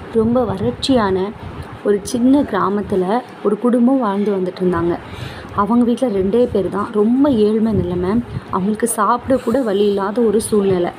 ரொம்ப வறட்சியான ஒரு சின்ன கிராமத்தில் ஒரு குடும்பம் வாழ்ந்து வந்துட்டு இருந்தாங்க அவங்க வீட்டில் ரெண்டே பேர் தான் ரொம்ப ஏழ்மை நிலைமை அவங்களுக்கு சாப்பிட கூட வழி இல்லாத ஒரு சூழ்நிலை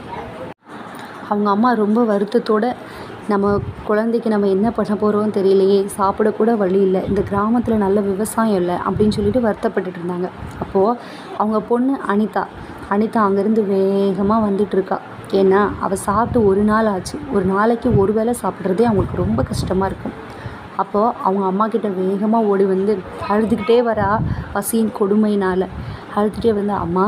அவங்க அம்மா ரொம்ப வருத்தத்தோட நம்ம குழந்தைக்கு நம்ம என்ன பண்ண போகிறோம் தெரியலையே சாப்பிடக்கூட வழி இல்லை இந்த கிராமத்தில் நல்ல விவசாயம் இல்லை அப்படின்னு சொல்லிட்டு வருத்தப்பட்டுட்டு இருந்தாங்க அப்போது அவங்க பொண்ணு அனிதா அனிதா அங்கேருந்து வேகமாக வந்துட்டுருக்கா ஏன்னா அவள் சாப்பிட்டு ஒரு நாள் ஆச்சு ஒரு நாளைக்கு ஒரு வேளை சாப்பிட்றதே அவங்களுக்கு ரொம்ப கஷ்டமாக இருக்கும் அப்போது அவங்க அம்மா கிட்ட வேகமாக ஓடி வந்து அழுதுகிட்டே வரா பசியின் கொடுமையினால் அழுதுகிட்டே வந்து அம்மா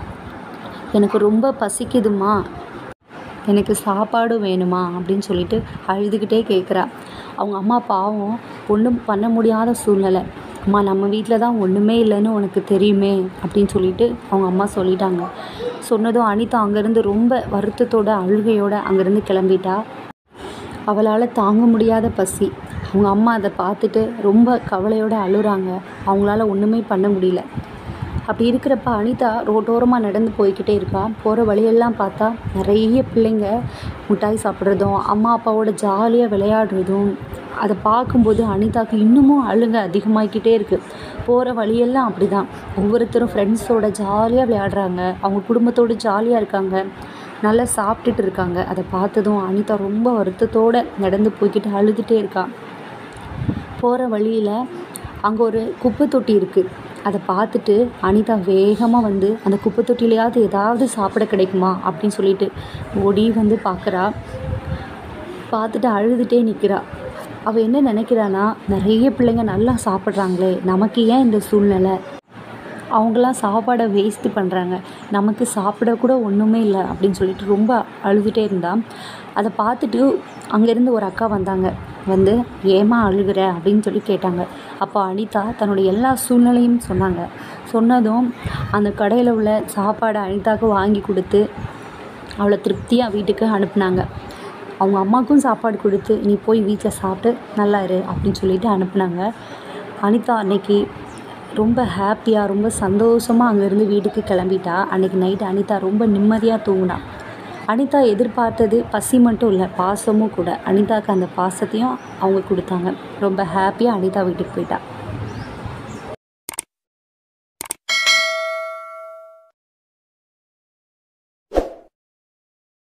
எனக்கு ரொம்ப பசிக்குதும்மா எனக்கு சாப்பாடு வேணுமா அப்படின்னு சொல்லிட்டு அழுதுகிட்டே கேட்குறா அவங்க அம்மா பாவம் ஒன்றும் பண்ண முடியாத சூழ்நிலை அம்மா நம்ம வீட்டில் தான் ஒன்றுமே இல்லைன்னு உனக்கு தெரியுமே அப்படின்னு சொல்லிட்டு அவங்க அம்மா சொல்லிட்டாங்க சொன்னதும் அனிதா அங்கேருந்து ரொம்ப வருத்தத்தோட அழுகையோட அங்கேருந்து கிளம்பிட்டா அவளால் தாங்க முடியாத பசி அவங்க அம்மா அதை பார்த்துட்டு ரொம்ப கவலையோடு அழுறாங்க அவங்களால ஒன்றுமே பண்ண முடியல அப்படி இருக்கிறப்ப அனிதா ரோட்டோரமாக நடந்து போய்க்கிட்டே இருக்கா போகிற வழியெல்லாம் பார்த்தா நிறைய பிள்ளைங்க மிட்டாய் சாப்பிட்றதும் அம்மா அப்பாவோட ஜாலியாக விளையாடுறதும் அதை பார்க்கும்போது அனிதாவுக்கு இன்னமும் அழுங்க அதிகமாகிக்கிட்டே இருக்குது போகிற வழியெல்லாம் அப்படி தான் ஒவ்வொருத்தரும் ஃப்ரெண்ட்ஸோட ஜாலியாக விளையாடுறாங்க அவங்க குடும்பத்தோடு ஜாலியாக இருக்காங்க நல்லா சாப்பிட்டுட்டு இருக்காங்க அதை பார்த்ததும் அனிதா ரொம்ப வருத்தத்தோடு நடந்து போய்க்கிட்டு அழுதுகிட்டே இருக்கா போகிற வழியில் அங்கே ஒரு குப்பை தொட்டி இருக்குது அதை பார்த்துட்டு அனிதா வேகமாக வந்து அந்த குப்பை தொட்டிலையாவது ஏதாவது சாப்பிட கிடைக்குமா அப்படின்னு சொல்லிட்டு ஓடி வந்து பார்க்குறா பார்த்துட்டு அழுதுகிட்டே நிற்கிறா அவள் என்ன நினைக்கிறான்னா நிறைய பிள்ளைங்க நல்லா சாப்பிட்றாங்களே நமக்கு ஏன் இந்த சூழ்நிலை அவங்களாம் சாப்பாடை வேஸ்ட்டு பண்ணுறாங்க நமக்கு சாப்பிட கூட ஒன்றுமே இல்லை அப்படின்னு சொல்லிட்டு ரொம்ப அழுதுகிட்டே இருந்தா அதை பார்த்துட்டு அங்கேருந்து ஒரு அக்கா வந்தாங்க வந்து ஏமா அழுகிற அப்படின்னு சொல்லி கேட்டாங்க அப்போ அனிதா தன்னுடைய எல்லா சூழ்நிலையும் சொன்னாங்க சொன்னதும் அந்த கடையில் உள்ள சாப்பாடை அனிதாவுக்கு வாங்கி கொடுத்து அவளை திருப்தியாக வீட்டுக்கு அனுப்புனாங்க அவங்க அம்மாவுக்கும் சாப்பாடு கொடுத்து நீ போய் வீட்டில் சாப்பிட்டு நல்லா இரு அப்படின்னு சொல்லிட்டு அனுப்புனாங்க அனிதா அன்னைக்கு ரொம்ப ஹாப்பியாக ரொம்ப சந்தோஷமாக அங்கேருந்து வீட்டுக்கு கிளம்பிட்டா அன்றைக்கி நைட்டு அனிதா ரொம்ப நிம்மதியாக தூங்கினா அனிதா எதிர்பார்த்தது பசி மட்டும் இல்லை பாசமும் கூட அனிதாவுக்கு அந்த பாசத்தையும் அவங்க கொடுத்தாங்க ரொம்ப ஹாப்பியாக அனிதா வீட்டுக்கு போயிட்டா